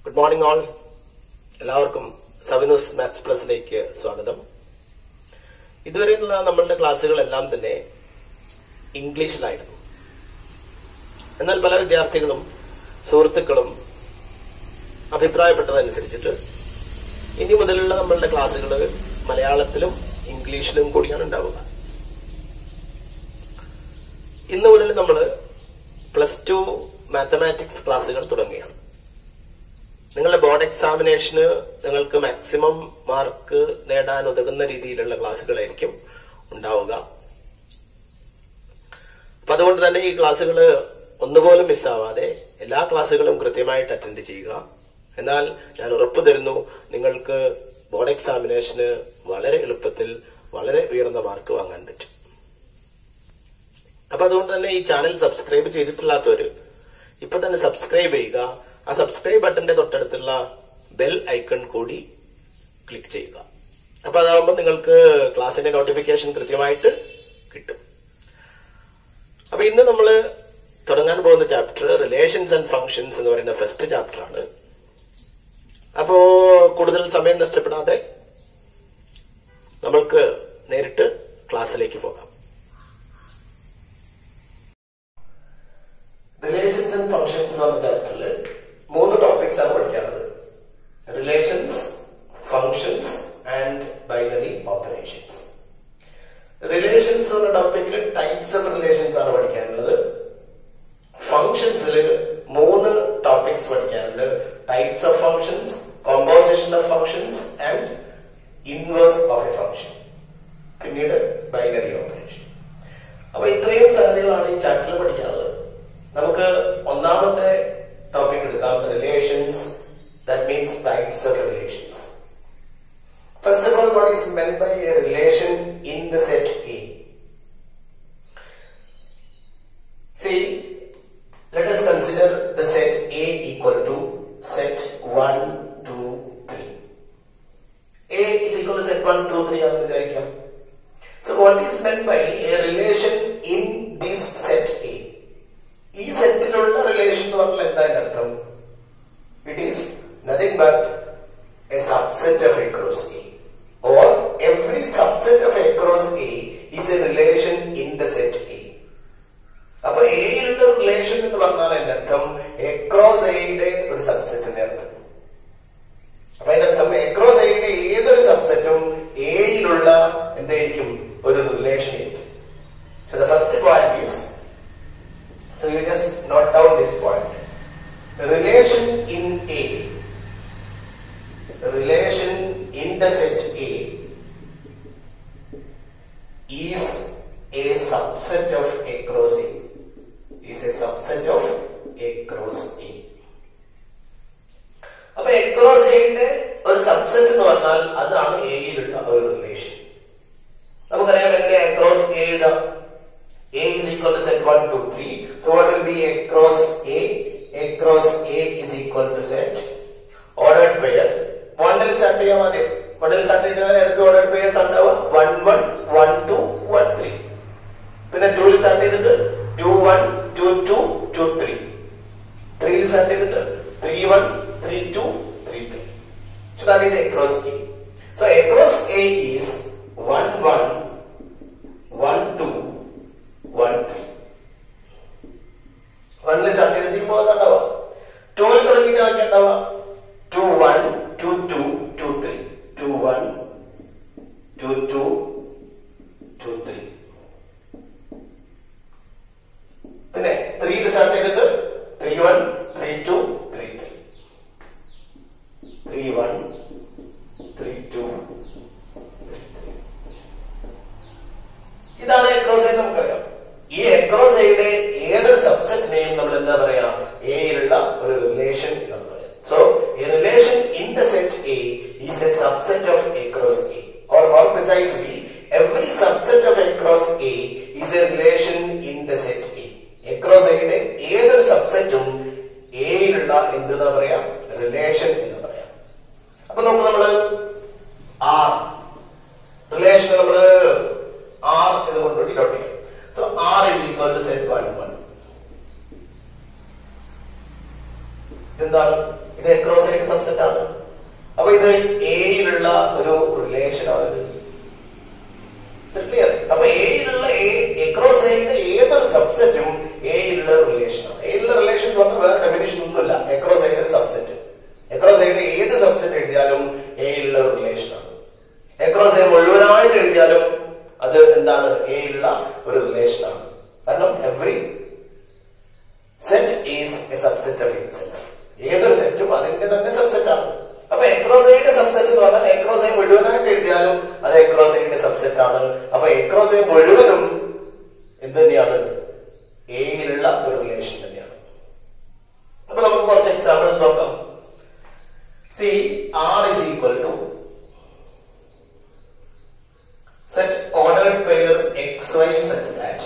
Good morning all എല്ലാവർക്കും സവിനൂസ് maths പ്ലസിലേക്ക് സ്വാഗതം ഇതുവരെയുള്ള നമ്മളുടെ ക്ലാസ്സുകളെല്ലാം തന്നെ ഇംഗ്ലീഷിലായിരുന്നു എന്നാൽ പല വിദ്യാർത്ഥികളും സുഹൃത്തുക്കളും അഭിപ്രായപ്പെട്ടതനുസരിച്ചിട്ട് ഇനി മുതലുള്ള നമ്മളുടെ ക്ലാസ്സുകൾ മലയാളത്തിലും ഇംഗ്ലീഷിലും കൂടിയാണ് ഉണ്ടാവുക ഇന്ന് മുതൽ നമ്മൾ പ്ലസ് ടു മാത്തമാറ്റിക്സ് ക്ലാസ്സുകൾ തുടങ്ങുകയാണ് നിങ്ങളുടെ ബോർഡ് എക്സാമിനേഷന് നിങ്ങൾക്ക് മാക്സിമം മാർക്ക് നേടാൻ ഉതകുന്ന രീതിയിലുള്ള ക്ലാസ്സുകളായിരിക്കും ഉണ്ടാവുക അപ്പൊ അതുകൊണ്ട് തന്നെ ഈ ക്ലാസ്സുകൾ ഒന്നുപോലും മിസ്സാവാതെ എല്ലാ ക്ലാസ്സുകളും കൃത്യമായിട്ട് അറ്റൻഡ് ചെയ്യുക എന്നാൽ ഞാൻ ഉറപ്പു തരുന്നു നിങ്ങൾക്ക് ബോർഡ് എക്സാമിനേഷന് വളരെ എളുപ്പത്തിൽ വളരെ ഉയർന്ന മാർക്ക് വാങ്ങാൻ പറ്റും അപ്പൊ അതുകൊണ്ട് തന്നെ ഈ ചാനൽ സബ്സ്ക്രൈബ് ചെയ്തിട്ടില്ലാത്തവര് ഇപ്പൊ തന്നെ സബ്സ്ക്രൈബ് ചെയ്യുക ആ സബ്സ്ക്രൈബ് ബട്ടന്റെ തൊട്ടടുത്തുള്ള ബെൽ ഐക്കൺ കൂടി ക്ലിക്ക് ചെയ്യുക അപ്പൊ അതാവുമ്പോൾ നിങ്ങൾക്ക് ക്ലാസ്സിന്റെ നോട്ടിഫിക്കേഷൻ കൃത്യമായിട്ട് കിട്ടും അപ്പൊ ഇന്ന് നമ്മൾ തുടങ്ങാൻ പോകുന്ന ചാപ്റ്റർ റിലേഷൻസ് ആൻഡ് ഫങ്ഷൻസ് എന്ന് പറയുന്ന ഫസ്റ്റ് ചാപ്റ്റർ ആണ് അപ്പോ കൂടുതൽ സമയം നഷ്ടപ്പെടാതെ നമ്മൾക്ക് നേരിട്ട് ക്ലാസ്സിലേക്ക് പോകാം റിലേഷൻസ് ആൻഡ് ഫങ്ഷൻസ് എന്ന് പറഞ്ഞ ചാപ്റ്ററിൽ മൂന്ന് ടോപ്പിക്സ് ആണ് പഠിക്കാനുള്ളത് relations functions and binary operations relations എന്ന ടോപ്പിക്കിൽ ടൈപ്സ് ഓഫ് റിലേഷൻസ് ആണ് പഠിക്കാനുള്ളത് ഫങ്ഷൻസിൽ മൂന്ന് ടോപ്പിക്സ് പഠിക്കാനുണ്ട് types of functions composition of functions and inverse of a function പിന്നീട് ബൈനറി ഓപ്പറേഷൻ അപ്പൊ ഇത്രയും സംഗതികളാണ് ഈ ചാപ്റ്ററിൽ പഠിക്കാനുള്ളത് നമുക്ക് ഒന്നാമത്തെ ടോപ്പിക് എടുക്കാം relations that means types of relations first of all what is meant by a relation in the set A see let us consider the set A equal to set 1, 2, 3. A is equal to set 1, 2, 3 ആണെന്ന് വിചാരിക്കാം So what is meant by a relation in this set A? ഈ സെറ്റിലുള്ള relation എന്ന് പറഞ്ഞാൽ എന്താ അതിന്റെ അർത്ഥം it is nothing but a subset of A cross A or every subset of A cross A is a relation in the set A അപ്പൊ എയിലുള്ള relation എന്ന് പറഞ്ഞാൽ അതിന്റെ അർത്ഥം എക്രോസ് എയുടെ ഒരു സബ്സെറ്റിന്റെ അർത്ഥം അപ്പൊ അതിന്റെ അർത്ഥം എക്രോസ് എയുടെ ഏതൊരു സബ്സെറ്റും എയിലുള്ള എന്തായിരിക്കും ഒരു റിലേഷൻ ആയിരിക്കും so the first point is so you just note down this point relation in A relation in the set A is a subset of A cross A is a subset of A cross A. അപ്പൊ A cross A യുടെ ഒരു subset എന്ന് പറഞ്ഞാൽ അതാണ് എയിലുള്ള ഒരു relation നമുക്കറിയാം എങ്ങനെ A cross A എഴുതാം A is equal to set 1, 2, 3. So what will be A cross A? A cross A is equal to set ordered pair. വണ്ണിൽ സ്റ്റാർട്ട് ചെയ്യാൻ മതി വണ്ണിൽ സ്റ്റാർട്ട് ചെയ്താൽ ഏതൊക്കെ ഓർഡർഡ് പെയർസ് ഉണ്ടാവുക one one one two one three പിന്നെ ടൂവിൽ start ചെയ്തിട്ട് two one two two two three ത്രീയിൽ സ്റ്റാർട്ട് ചെയ്തിട്ട് three one three two three three so that is A cross A so A cross A is one one one two one three വണ്ണിൽ start ചെയ്തിട്ട് ഇപ്പോൾ ഉണ്ടാവുക ടൂവിൽ തുടങ്ങിയിട്ട് ബാക്കി ഉണ്ടാവുക two one two two two three to one two two two three പിന്നെ ത്രീയിൽ സ്റ്റാർട്ട് ചെയ്തിട്ട് three one three two three three three one three two ഇതാണ് എക്രോസ് എ നമുക്കറിയാം ഈ എക്രോസ് എയുടെ ഏതൊരു സബ്സെറ്റിനെയും നമ്മൾ എന്താ പറയാ എയിലുള്ള ഒരു റിലേഷൻ എന്ന് പറയാം so a relation in the set A is a subset of A cross A or more precisely every subset of A cross A is a relation in the set A A cross എയുടെ ഏതൊരു സബ്സെറ്റും എയിലുള്ള എന്തെന്നാ പറയാ relation എന്ന് പറയാം അപ്പൊ നമുക്ക് നമ്മള് R relation നമ്മള് ആർ എന്ന് കൊണ്ട് ഡിനോട്ട് ചെയ്യാം so R is equal to set one one എന്താണ് ഇത് എക്രോസ് ആയിട്ട് സബ്സെറ്റ് ആണ് അപ്പൊ ഇത് എയിലുള്ള ഒരു റിലേഷൻ ആണ് ഇത് ക്ലിയർ അപ്പൊ എയിലുള്ള എക്രോസ് എയുടെ ഏതൊരു സബ്സെറ്റും എയിലുള്ള റിലേഷൻ ആണ് എയിലുള്ള റിലേഷൻ എന്ന് പറഞ്ഞാൽ വേറെ ഡെഫിനേഷൻ ഒന്നുമില്ല എക്രോസ് എയുടെ ഒരു സബ്സെറ്റ് എക്രോസ് എയുടെ ഏത് സബ്സെറ്റ് എഴുതിയാലും എയിലുള്ള ഒരു റിലേഷൻ ആണ് എക്രോസ് എ മുഴുവനായിട്ട് എഴുതിയാലും അത് എന്താണ് എയിലുള്ള ഒരു റിലേഷൻ ആണ് കാരണം every set is a subset of itself ഏതൊരു സെറ്റും അതിന്റെ തന്നെ സബ്സെറ്റ് ആണ് അപ്പൊ എക്രോസൈഡ് സബ്സെറ്റ് എന്ന് പറഞ്ഞാൽ എക്രോസൈ മുഴുവനായിട്ട് എഴുതിയാലും അത് എക്രോസൈഡിന്റെ സബ്സെറ്റ് ആണ് അപ്പൊ എക്രോസൈ മുഴുവനും എന്ത് തന്നെയാണ് എയിലുള്ള ഒരു റിലേഷൻ തന്നെയാണ് അപ്പൊ നമുക്ക് കുറച്ച് എക്സാമ്പിൾസ് നോക്കാം see R is equal to set ordered pair x y such that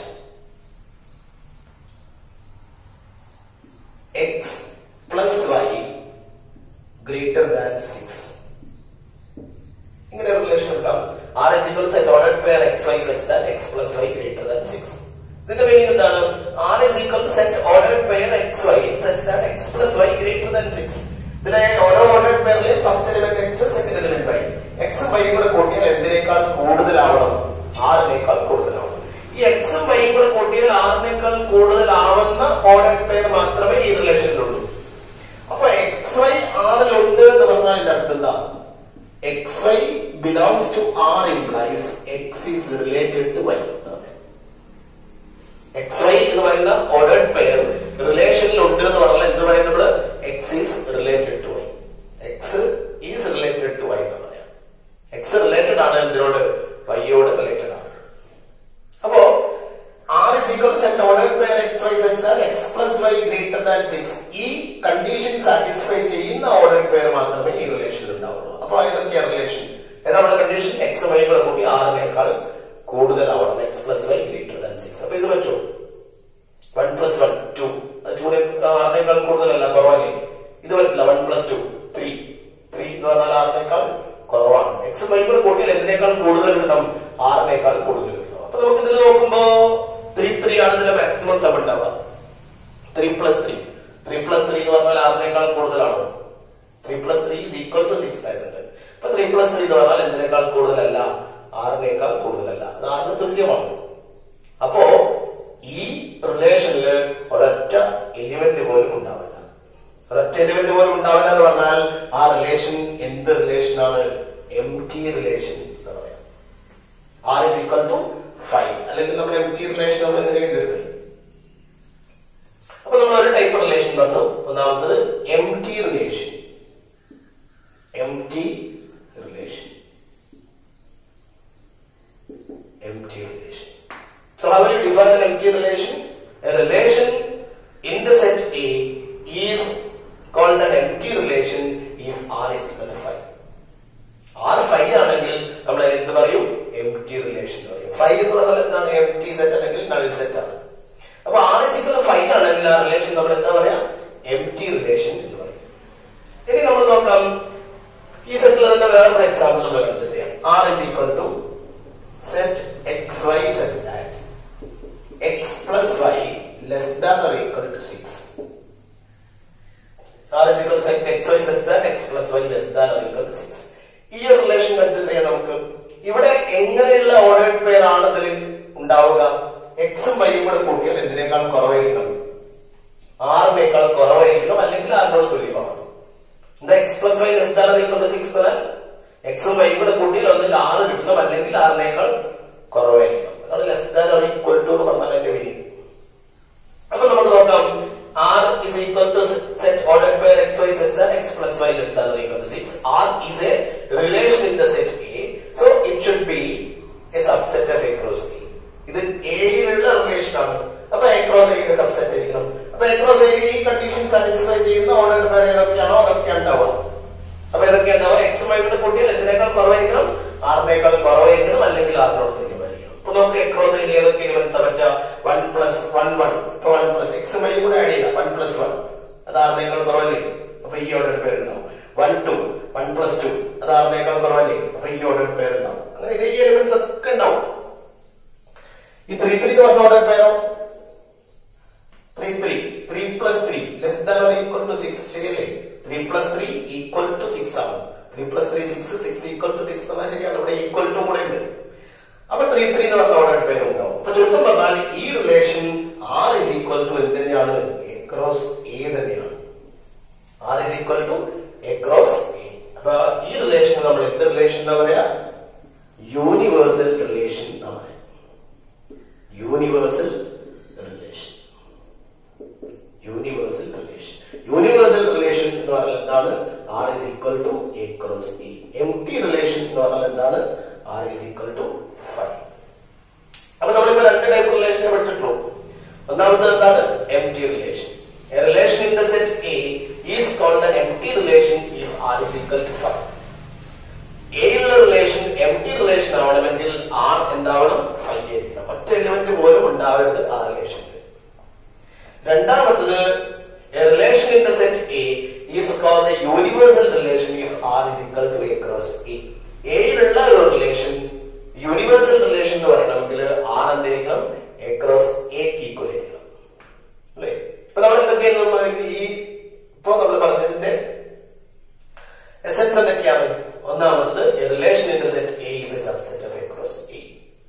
x plus y greater than six ഇങ്ങനെ ഒരു റിലേഷൻ എടുക്കാം R is equal set order pair x y such that x plus y greater than six ഇതിന്റെ meaning എന്താണ് R is equal set order pair x y such that x plus y greater than six ഇതിലെ ഓരോ order പെയറിലെയും first element x second element Y എക്സും വൈയും കൂടെ കൂട്ടിയാൽ എന്തിനേക്കാൾ കൂടുതലാവണം ആറിനേക്കാൾ കൂടുതലാവണം ഈ എക്സും വൈയും കൂടെ കൂട്ടിയാൽ ആറിനേക്കാൾ കൂടുതലാവുന്ന ഓർഡർ പെയർ മാത്രമേ ഈ റിലേഷനിലുള്ളൂ അപ്പൊ എക്സ് വൈ ആറിലുണ്ട് എന്ന് പറഞ്ഞാൽ അതിന്റെ അർത്ഥം എന്താ x y belongs to R implies x is related to y x y എന്ന് പറയുന്ന ഓർഡേഡ് പെയർ റിലേഷനിൽ ഉണ്ട് എന്ന് പറഞ്ഞാൽ എന്ത് പറയാം നമ്മള് x is related to y x is related to y എന്ന് പറയാം എക്സ് റിലേറ്റഡ് ആണ് എന്തിനോട് വൈയോട് റിലേറ്റഡ് ആണ് അപ്പോ R is equal set ordered pair x y set that x plus y greater than six ഈ കണ്ടീഷൻ സാറ്റിസ്ഫൈ ചെയ്യുന്ന ordered pair മാത്രമേ ഈ റിലേഷനിൽ ഉണ്ടാവുള്ളൂ അപ്പൊ ഏതൊക്കെയാണ് റിലേഷൻ ഏതാ നമ്മുടെ കണ്ടീഷൻ എക്സ് വൈ കൂടെ കൂടി ആറിനേക്കാൾ കൂടുതലാവണം x plus y greater than six അപ്പൊ ഇത് പറ്റുമോ വൺ പ്ലസ് വൺ ടു ടൂനെ ആറിനേക്കാൾ കൂടുതലല്ല കുറവല്ലേ ഇത് പറ്റില്ല one plus two three three എന്ന് പറഞ്ഞാൽ ആറിനേക്കാൾ കുറവാണ് എക്സ് വൈ കൂടെ കൂട്ടിയാൽ എന്തിനേക്കാൾ കൂടുതൽ കിട്ടണം ആറിനേക്കാൾ കൂടുതൽ കിട്ടണം അപ്പൊ നമുക്ക് ഇതിൽ നോക്കുമ്പോ ത്രീ ത്രീ ആണ് ഇതിന്റെ മാക്സിമം സം ഉണ്ടാവുക three plus three three plus three എന്ന് പറഞ്ഞാൽ ആറിനേക്കാൾ കൂടുതലാണ് three plus three is equal to six ആയിട്ടുണ്ട് അപ്പൊ ത്രീ പ്ലസ് ത്രീ എന്ന് പറഞ്ഞാൽ എന്തിനേക്കാൾ കൂടുതലല്ല ആറിനേക്കാൾ കൂടുതലല്ല അത് ആറിന് തുല്യമാണ് അപ്പോ ഈ റിലേഷനിൽ ഒരൊറ്റ എലിമെന്റ് പോലും ഉണ്ടാവില്ല ഒരൊറ്റ എലിമെന്റ് പോലും ഉണ്ടാവില്ല എന്ന് പറഞ്ഞാൽ ആ റിലേഷൻ എന്ത് റിലേഷൻ ആണ് എം ടി റിലേഷൻ എന്ന് പറയാം R is equal to five അല്ലെങ്കിൽ നമ്മൾ എം ടി റിലേഷൻ നമ്മൾ എങ്ങനെ എഴുതിയിരുന്നു അപ്പൊ നമ്മൾ ഒരു ടൈപ്പ് റിലേഷൻ പറഞ്ഞു ഒന്നാമത്തത് empty relation empty relation empty relation. So how will you define an empty relation? A relation in the set A is called an empty relation if R is equal to 5. R 5 ആണെങ്കിൽ നമ്മൾ അതിന് എന്ത് പറയും empty relation എന്ന് പറയും 5 എന്ന് പറഞ്ഞാൽ എന്താണ് empty set അല്ലെങ്കിൽ null set ആണ് അപ്പൊ R is equal to 5 ആണെങ്കിൽ ആ റിലേഷൻ നമ്മൾ എന്താ പറയാ empty relation എന്ന് പറയും ഇനി നമ്മൾ നോക്കാം ഈ സെറ്റിൽ തന്നെ വേറൊരു എക്സാമ്പിൾ നമ്മൾ കൺസിഡർ ചെയ്യാം R is equal to set xy such that x plus y less than or equal to 6. R is equal to set xy such that x plus y less than or equal to 6. ഈ ഒരു relation consider ചെയ്യാൻ നമുക്ക് ഇവിടെ എങ്ങനെയുള്ള ordered pair ആണ് ഇതിൽ ഉണ്ടാവുക എക്സും വൈയും കൂടെ കൂട്ടിയാൽ എന്തിനേക്കാൾ കുറവായിരിക്കണം ആറിനേക്കാൾ കുറവായിരിക്കണം അല്ലെങ്കിൽ ആറിനോട് തുല്യമാകണം എന്താ x plus y less than equal to six എന്നാൽ എക്സും വൈയും കൂടെ കൂട്ടിയാൽ ഒന്നിൽ ആറ് കിട്ടണം അല്ലെങ്കിൽ ആറിനേക്കാൾ കുറവായിരിക്കണം അതാണ് less than or equal to എന്ന് പറഞ്ഞാൽ എന്റെ മീനിങ് അപ്പൊ നമുക്ക് നോക്കാം R is equal to set order pair x y less than x plus y less than equal to six R is a relation in the set A so it should be a subset of A cross A ഇത് എയിലുള്ള relation ആണ് അപ്പൊ A cross എയുടെ subset ആയിരിക്കണം അപ്പൊ A cross A ഈ condition satisfy ചെയ്യുന്ന order pair ഏതൊക്കെയാണോ അതൊക്കെ ഉണ്ടാവുക അപ്പൊ ഇതൊക്കെ ഉണ്ടാവുക എക്സ് വൈയുടെ കൂട്ടിയാൽ എന്തിനേക്കാൾ കുറവായിരിക്കണം ആറിനേക്കാൾ കുറവായിരിക്കണം അല്ലെങ്കിൽ ആറിനോട് തുല്യമായിരിക്കണം അപ്പൊ നമുക്ക് എക്രോസ് ഐ ഏതൊക്കെ എലിമെന്റ്സ് പറ്റുക വൺ പ്ലസ് വൺ വൺ ഇപ്പൊ വൺ പ്ലസ് എക്സ് വൈ കൂടെ ആഡ് ചെയ്യാം വൺ പ്ലസ് വൺ അത് ആറിനേക്കാൾ കുറവല്ലേ അപ്പൊ ഈ ഓർഡർ പേരുണ്ടാവും one two one plus two അത് ആറിനേക്കാൾ കുറവല്ലേ അപ്പൊ ഈ ഓർഡർ പേരുണ്ടാവും അങ്ങനെ ഇത് ഈ എലിമെന്റ്സ് ഒക്കെ ഉണ്ടാവും ഈ ത്രീ ത്രീക്ക് പറഞ്ഞ ഓർഡർ പേരോ three three three plus three less than or equal to six ശരിയല്ലേ three three plus three equal to six ആണ് three plus three six six equal to six എന്നാൽ ശരിയാണ് ഇവിടെ ഈക്വൽ ടു കൂടെ ഉണ്ട് അപ്പൊ ത്രീ ത്രീ എന്ന് പറഞ്ഞ ഓർഡർ പേര് ഉണ്ടാവും അപ്പൊ ചുരുക്കം പറഞ്ഞാൽ ഈ relation R is equal to എന്ത് തന്നെയാണ് എക്രോസ് എ തന്നെയാണ് R is equal to A cross A അപ്പൊ ഈ റിലേഷൻ നമ്മൾ എന്ത് റിലേഷൻ എന്താ പറയാ യൂണിവേഴ്സൽ റിലേഷൻ എന്നാ പറയാ universal relation universal relation universal relation എന്ന് പറഞ്ഞാൽ എന്താണ് R is equal to A cross E empty relation എന്ന് പറഞ്ഞാൽ എന്താണ് R is equal to five അപ്പൊ നമ്മളിപ്പോ രണ്ട് ടൈപ്പ് റിലേഷനെ പഠിച്ചിട്ടുള്ളൂ ഒന്നാമത് എന്താണ് empty relation a relation in the set A is called an empty relation if R is equal to five എയിലുള്ള റിലേഷൻ എം ടി റിലേഷൻ ആവണമെങ്കിൽ R എന്താവണം ഫൈവ് ആയിരിക്കണം ഒറ്റ എലിമെന്റ് പോലും ഉണ്ടാവരുത് ആ റിലേഷനിൽ രണ്ടാമത്തത് a relation in the set A is called the universal relation if R is equal to A cross A. A യിലുള്ള ഒരു റിലേഷൻ യൂണിവേഴ്സൽ റിലേഷൻ എന്ന് പറയണമെങ്കിൽ ആർ എന്തായിരിക്കണം എ ക്രോസ് എക്ക് ഈക്വൽ ആയിരിക്കണം അല്ലേ ഇപ്പൊ നമ്മൾ എന്തൊക്കെയാണ് നമ്മൾ ഈ ഇപ്പൊ നമ്മൾ പറഞ്ഞതിന്റെ എസെൻസ് എന്തൊക്കെയാണ് ഒന്നാമത് a relation in the set A is a subset of A cross A.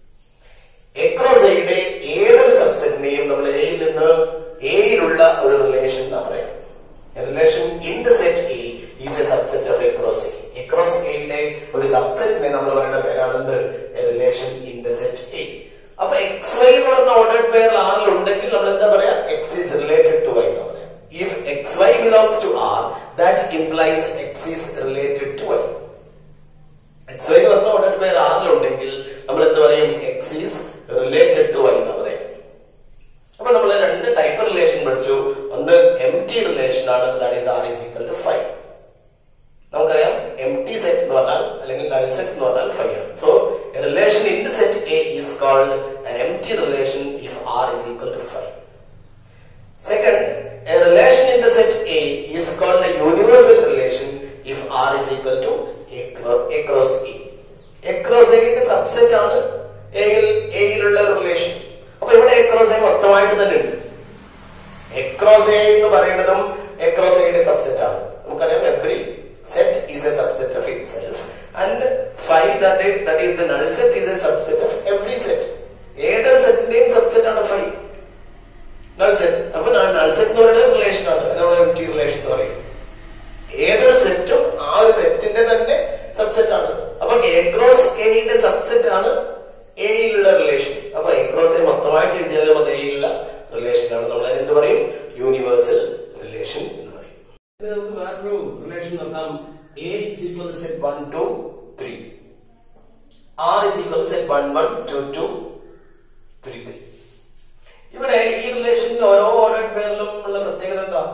A cross എയുടെ ഏതൊരു സബ്സെറ്റിനെയും നമ്മൾ എയിൽ നിന്ന് എയിലുള്ള ഒരു റിലേഷൻ എന്നാ പറയാം relation in the set A is a subset of A cross A A cross എയുടെ ഒരു സബ്സെറ്റിനെ നമ്മൾ പറയുന്ന പേരാണ് എന്ത് relation in the set A അപ്പൊ എക്സ് വൈ എന്ന് പറഞ്ഞ ഓർഡർ പേർ ആറിൽ ഉണ്ടെങ്കിൽ നമ്മൾ എന്താ പറയാ x is related to y എന്ന് പറയാം if x y belongs to R that implies x is related to y x y പറഞ്ഞ ഓർഡർ പേർ ആറിലുണ്ടെങ്കിൽ നമ്മൾ എന്ത് പറയും X is related to y എന്ന് പറയാം അപ്പൊ നമ്മൾ രണ്ട് ടൈപ്പ് റിലേഷൻ പഠിച്ചു ഒന്ന് എം ടി റിലേഷൻ ആണ് that is R is equal to five നമുക്കറിയാം എം ടി സെറ്റ് എന്ന് പറഞ്ഞാൽ അല്ലെങ്കിൽ നൾ സെറ്റ് എന്ന് പറഞ്ഞാൽ ഫൈവ് ആണ് so relation in the set A is called an empty relation if r is equal to 5 second a relation in the set a is called a universal relation if r is equal to a, cro- a cross e a cross a യുടെ subset ആണ് എയിൽ എയിലുള്ള relation അപ്പൊ ഇവിടെ A cross A മൊത്തമായിട്ട് തന്നെ ഉണ്ട് across A എന്ന് പറയുന്നതും എക്രോസ് എയുടെ സബ്സെറ്റ് ആണ് നമുക്കറിയാം every set is a subset of itself and five that that is the null set is a subset of every set ഏതൊരു സെറ്റിന്റെയും സബ്സെറ്റ് ആണ് ഫൈവ് നൾ സെറ്റ് അപ്പൊ നൾ സെറ്റ് എന്ന് പറയുന്നത് റിലേഷൻ ആണ് നമ്മൾ എം ടി റിലേഷൻ എന്ന് പറയും ഏതൊരു സെറ്റും ആ ഒരു സെറ്റിന്റെ തന്നെ സബ്സെറ്റ് ആണ് അപ്പൊ എക്രോസ് എയുടെ സബ്സെറ്റ് ആണ് എയിലുള്ള റിലേഷൻ അപ്പൊ എക്രോസ് എ മൊത്തമായിട്ട് എഴുതിയാലും അത് എയിലുള്ള റിലേഷൻ ആണ് നമ്മൾ അതിന് എന്ത് പറയും യൂണിവേഴ്സൽ റിലേഷൻ എന്ന് പറയും ഇനി നമുക്ക് വേറൊരു റിലേഷൻ നോക്കാം A is equal to set one two three R is equal to set one one two two three three ഇവിടെ ഈ റിലേഷനിൽ ഓരോ ഓരോ പേരിലും ഉള്ള പ്രത്യേകത എന്താ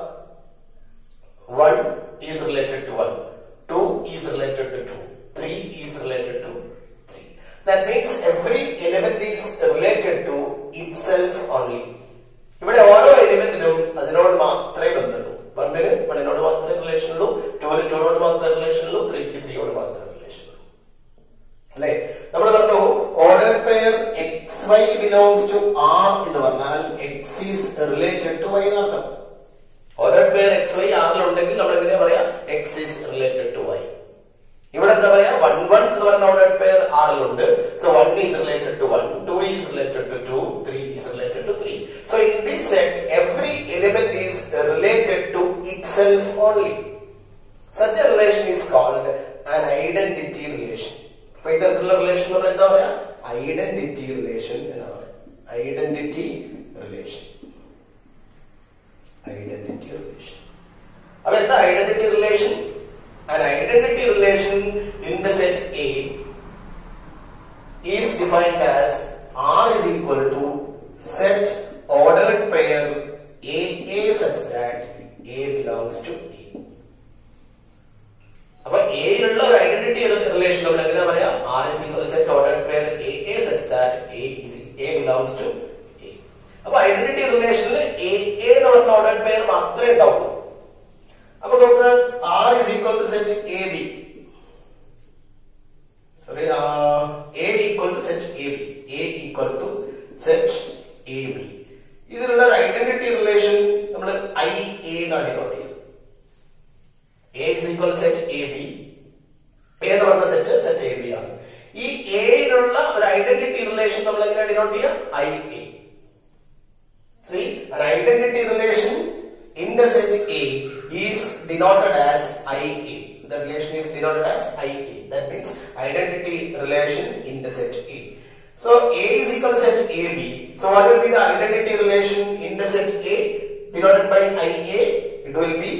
one is related to one two is related to two three is related to three that means every element is related to itself only ഇവിടെ ഓരോ എലിമെന്റിനും അതിനോട് മാത്രമേ ബന്ധമുള്ളൂ വണ്ണിന് വണ്ണിനോട് മാത്രമേ റിലേഷൻ ഉള്ളൂ ടൂവിന് ടൂനോട് മാത്രമേ റിലേഷൻ ഉള്ളൂ ത്രീക്ക് ത്രീയോട് മാത്രമേ റിലേഷൻ ഉള്ളൂ അല്ലെ നമ്മൾ പറഞ്ഞു order pair x y belongs to R എന്ന് പറഞ്ഞാൽ x is related to y എന്നർത്ഥം ഓർഡർ പെയർ എക്സ് വൈ ആറിലുണ്ടെങ്കിൽ നമ്മൾ എങ്ങനെയാ പറയാ x is related to y ഇവിടെ എന്താ പറയാ വൺ വൺ എന്ന് പറഞ്ഞ ഓർഡർ പെയർ ആറിലുണ്ട് so one is related to one two is related to two three is related to three so in this set every element is related to itself only such a relation is called an identity relation അപ്പൊ ഇത്തരത്തിലുള്ള relation നമ്മൾ എന്താ പറയാ identity relation എന്ന് പറയാം identity relation identity relation അപ്പൊ എന്താ identity relation an identity relation in the set A is defined as R is equal to set ordered pair AA such that A belongs to A. അപ്പൊ എയിലുള്ള ഒരു identity relation നമ്മൾ എങ്ങനെ പറയാം R is equal set order pair a a such that a is a belongs to A അപ്പൊ identity റിലേഷനിൽ a a എന്ന് പറഞ്ഞ order pair മാത്രമേ ഉണ്ടാവുള്ളൂ അപ്പൊ നമുക്ക് R is equal to set a b sorry A equal to set a b A equal to set a b ഇതിലുള്ള ഒരു ഐഡന്റിറ്റി റിലേഷൻ നമ്മൾ ഐ എ എന്നാണ് ഡിനോട്ട് ചെയ്യുന്നത് A is equal set a b A എന്ന് പറഞ്ഞ set set a B ആണ് ഈ എയിലുള്ള ഒരു ഐഡന്റിറ്റി റിലേഷൻ നമ്മൾ എങ്ങനെ ഡിനോട്ട് ചെയ്യാം I A See, an identity relation in the set A is denoted as IA. The relation is denoted as IA. That means identity relation in the set A. So A is equal to set AB. So what will be the identity relation in the set A denoted by IA? It will be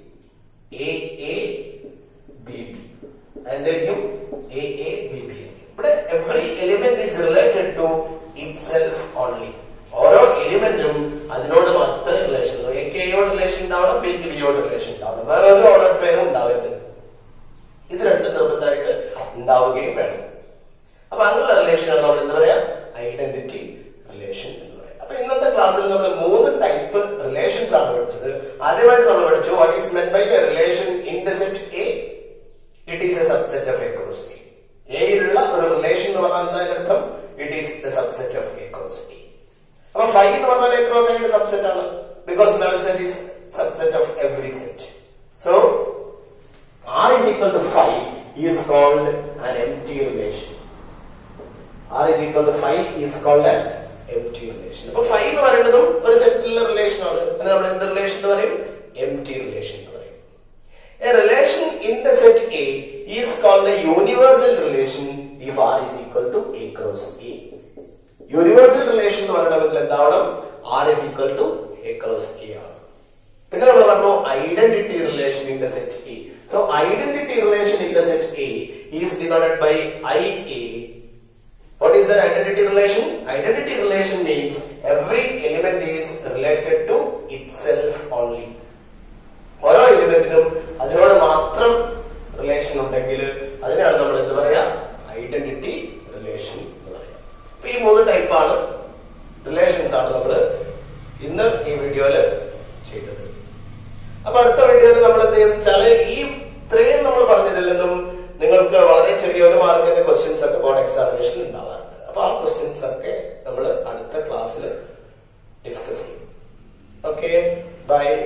AA BB. എന്തായിരിക്കും a a b b ഇവിടെ every element is related to itself only ഓരോ എലിമെന്റും അതിനോട് മാത്രമേ relation ഉള്ളൂ a കെയോട് relation ഉണ്ടാവണം b ക്ക് ബിയോട് റിലേഷൻ ഉണ്ടാവണം വേറെ ഒരു ഓർഡർ പേരും ഉണ്ടാവരുത് ഇത് രണ്ടും നിർബന്ധമായിട്ട് ഉണ്ടാവുകയും വേണം അപ്പൊ അങ്ങനെയുള്ള റിലേഷനാണ് നമ്മൾ എന്താ പറയാ ഐഡന്റിറ്റി റിലേഷൻ എന്ന് പറയാം അപ്പൊ ഇന്നത്തെ ക്ലാസ്സിൽ നമ്മൾ മൂന്ന് ടൈപ്പ് റിലേഷൻസ് ആണ് പഠിച്ചത് ആദ്യമായിട്ട് നമ്മൾ പഠിച്ചു what is meant by a relation in the set A it is a subset of A cross A എയിലുള്ള ഒരു റിലേഷൻ എന്ന് പറഞ്ഞാൽ എന്താ അതിന്റെ അർത്ഥം it is the subset of A cross A അപ്പൊ ഫൈവ് എന്ന് പറഞ്ഞാൽ എ ക്രോസ് എയുടെ സബ്സെറ്റ് ആണ് because null set is subset of every set so R is equal to five is called an empty relation R is equal to five is called an empty relation അപ്പൊ five എന്ന് പറയുന്നതും ഒരു സെറ്റിലുള്ള relation ആണ് അതിന് നമ്മൾ എന്ത് relation എന്ന് പറയും എംറ്റി റിലേഷൻ എന്ന് പറയും A relation in the set A is called a universal relation if R is equal to A cross A. Universal relation എന്ന് പറയണമെങ്കിൽ എന്താവണം R is equal to A cross A ആണ് പിന്നെ നമ്മൾ പറഞ്ഞു identity relation in the set A so identity relation in the set A is denoted by I A What is the identity relation? Identity relation means every element is related to itself only. ഓരോ എലിമെന്റിനും അതിനോട് മാത്രം relation ഉണ്ടെങ്കിൽ അതിനാണ് നമ്മൾ എന്ത് പറയാ identity relation എന്ന് പറയാം അപ്പൊ ഈ മൂന്ന് ടൈപ്പാണ് റിലേഷൻസ് ആണ് നമ്മൾ ഇന്ന് ഈ വീഡിയോയില് ചെയ്തത് അപ്പൊ അടുത്ത വീഡിയോയിൽ നമ്മൾ എന്ത് ചെയ്യും വെച്ചാല് ഈ ഇത്രയും നമ്മൾ പറഞ്ഞതിൽ നിന്നും നിങ്ങൾക്ക് വളരെ ചെറിയൊരു മാർക്കിന്റെ ക്വസ്റ്റ്യൻസ് ഒക്കെ ബോർഡ് എക്സാമിനേഷൻ ഉണ്ടാവാറുണ്ട് അപ്പൊ ആ ക്വസ്റ്റ്യൻസ് ഒക്കെ നമ്മൾ അടുത്ത ക്ലാസ്സിൽ ഡിസ്കസ് ചെയ്യും ഓക്കെ ബൈ